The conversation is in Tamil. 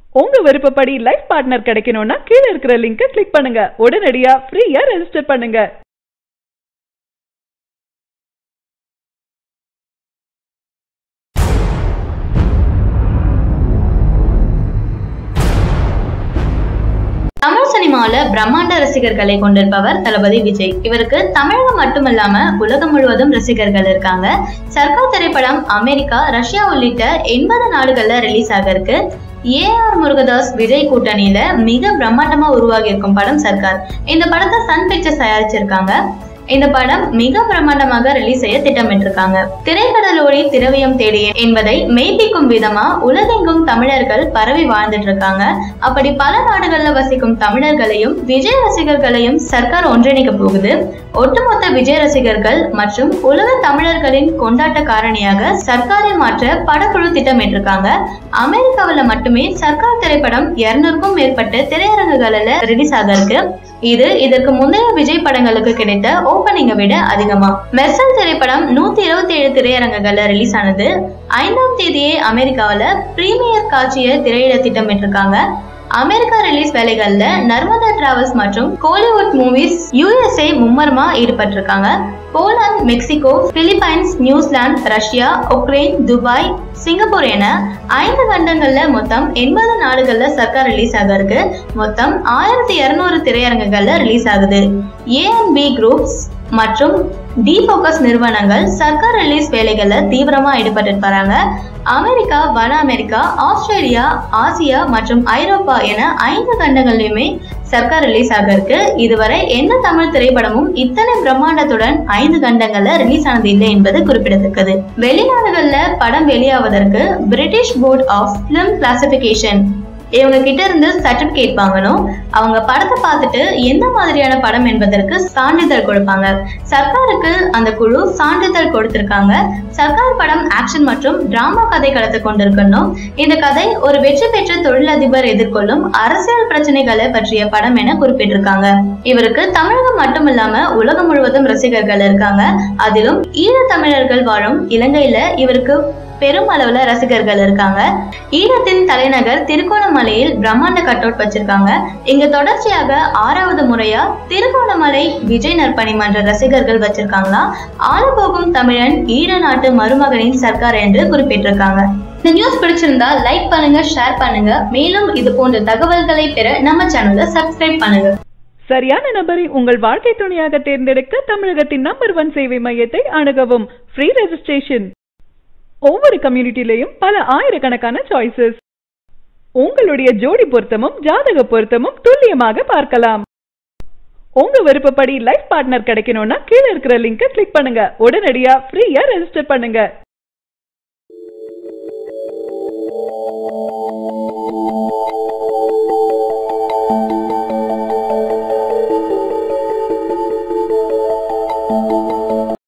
உங்க விருப்பப்படி லைஃப் பார்ட்னர் கிடைக்கணும்னா கீழ இருக்கிற லிங்கை கிளிக் பண்ணுங்க உடனடியா ஃப்ரீயா ரெஜிஸ்டர் பண்ணுங்க தமிழ் சினிமால பிரம்மாண்ட ரசிகர்களை கொண்டிருப்பவர் தளபதி விஜய் இவருக்கு தமிழகம் மட்டுமல்லாம உலகம் முழுவதும் ரசிகர்கள் இருக்காங்க சர்க்கார் திரைப்படம் அமெரிக்கா ரஷ்யா உள்ளிட்ட எண்பது நாடுகள்ல ரிலீஸ் ஆக இருக்கு ஏ ஆர் முருகதாஸ் விஜய் கூட்டணியில மிக பிரம்மாண்டமா உருவாகி இருக்கும் படம் சர்க்கார் இந்த படத்தை சன் பிக்சர்ஸ் தயாரிச்சிருக்காங்க இந்த படம் மிக பிரம்மாண்டமாக ரிலீஸ் செய்ய திட்டமிட்டிருக்காங்க திரைக்கடலோடி திரவியம் தேடிய என்பதை மெய்ப்பிக்கும் விதமா உலகெங்கும் தமிழர்கள் பரவி வாழ்ந்துட்டு இருக்காங்க அப்படி பல நாடுகள்ல வசிக்கும் தமிழர்களையும் விஜய் ரசிகர்களையும் சர்க்கார் ஒன்றிணைக்க போகுது ஒட்டுமொத்த விஜய் ரசிகர்கள் மற்றும் உலக தமிழர்களின் கொண்டாட்ட காரணியாக சர்க்காரை மாற்ற படக்குழு திட்டமிட்டிருக்காங்க அமெரிக்காவுல மட்டுமே சர்க்கார் திரைப்படம் இருநூறுக்கும் மேற்பட்ட திரையரங்குகளில் ரிலீஸ் ஆக இருக்கு இது இதற்கு முந்தைய விஜய் படங்களுக்கு கிடைத்த ஓபனிங்கை விட அதிகமா மெர்சல் திரைப்படம் நூத்தி இருபத்தி ஏழு திரையரங்குகள்ல ரிலீஸ் ஆனது ஐந்தாம் தேதியே அமெரிக்காவுல பிரீமியர் காட்சியை திரையிட திட்டமிட்டிருக்காங்க அமெரிக்கா ரிலீஸ் வேலைகள்ல நர்மதா டிராவல்ஸ் மற்றும் கோலிவுட் மூவிஸ் யூஎஸ்ஏ மும்மரமா ஈடுபட்டிருக்காங்க Poland Mexico Philippines New Zealand Russia Ukraine Dubai Singapore என ஐந்து கண்டங்கள்ல மொத்தம் எண்பது நாடுகள்ல சர்க்கார் ரிலீஸ் ஆக இருக்கு மொத்தம் ஆயிரத்தி இருநூறு திரையரங்குகள்ல ரிலீஸ் ஆகுது ஏஎன்பி குரூப்ஸ் மற்றும் டி போக்கஸ் நிறுவனங்கள் சர்க்கார் ரிலீஸ் வேலைகள்ல தீவிரமா ஈடுபட்டு வராங்க அமெரிக்கா வட அமெரிக்கா ஆஸ்திரேலியா ஆசியா மற்றும் ஐரோப்பா என ஐந்து கண்டங்கள்லயுமே சர்க்கார் ரிலீஸ் ஆக இருக்கு இதுவரை எந்த தமிழ் திரைப்படமும் இத்தனை பிரம்மாண்டத்துடன் ஐந்து கண்டங்கள்ல ரிலீஸ் ஆனது இல்லை என்பது குறிப்பிடத்தக்கது வெளிநாடுகள்ல படம் வெளியாவதற்கு British board of film classification இவங்க கிட்ட இருந்து சர்டிபிகேட் வாங்கணும் அவங்க படத்தை பார்த்துட்டு எந்த மாதிரியான படம் என்பதற்கு சான்றிதழ் கொடுப்பாங்க சர்க்காருக்கு அந்த குழு சான்றிதழ் கொடுத்திருக்காங்க சர்க்கார் படம் ஆக்ஷன் மற்றும் டிராமா கதை களத்தை கொண்டிருக்கணும் இந்த கதை ஒரு வெற்றி பெற்ற தொழிலதிபர் எதிர்கொள்ளும் அரசியல் பிரச்சனைகளை பற்றிய படம் என குறிப்பிட்டிருக்காங்க இவருக்கு தமிழகம் மட்டுமில்லாம உலகம் முழுவதும் ரசிகர்கள் இருக்காங்க அதிலும் ஈழத் தமிழர்கள் வாழும் இலங்கையில இவருக்கு பெரும் அளவுல ரசிகர்கள் இருக்காங்க ஈழத்தின் தலைநகர் திருகோணமலையில் பிரம்மாண்ட கட் அவுட் வச்சிருக்காங்க இங்க தொடர்ச்சியாக ஆறாவது முறையா திருகோணமலை விஜய் நற்பணி மன்ற ரசிகர்கள் வச்சிருக்காங்களா ஆளப்போகும் தமிழன் ஈழ நாட்டு மருமகனின் சர்க்கார் என்று குறிப்பிட்டிருக்காங்க இந்த நியூஸ் பிடிச்சிருந்தா லைக் பண்ணுங்க ஷேர் பண்ணுங்க மேலும் இது போன்ற தகவல்களை பெற நம்ம சேனலை சப்ஸ்கிரைப் பண்ணுங்க சரியான நபரை உங்கள் வாழ்க்கை துணையாக தேர்ந்தெடுக்க தமிழகத்தின் நம்பர் ஒன் சேவை மையத்தை அணுகவும் ஃப்ரீ ரெஜிஸ்ட்ரேஷன் ஒவ்வொரு கம்யூனிட்டிலையும் பல ஆயிரக்கணக்கான சாய்ஸஸ் உங்களுடைய ஜோடி பொருத்தமும் ஜாதக பொருத்தமும் துல்லியமாக பார்க்கலாம் உங்க விருப்பப்படி லைஃப் பார்ட்னர் கிடைக்கணும்னா கீழ இருக்கிற லிங்கை கிளிக் பண்ணுங்க உடனடியா ஃப்ரீயா ரெஜிஸ்டர் பண்ணுங்க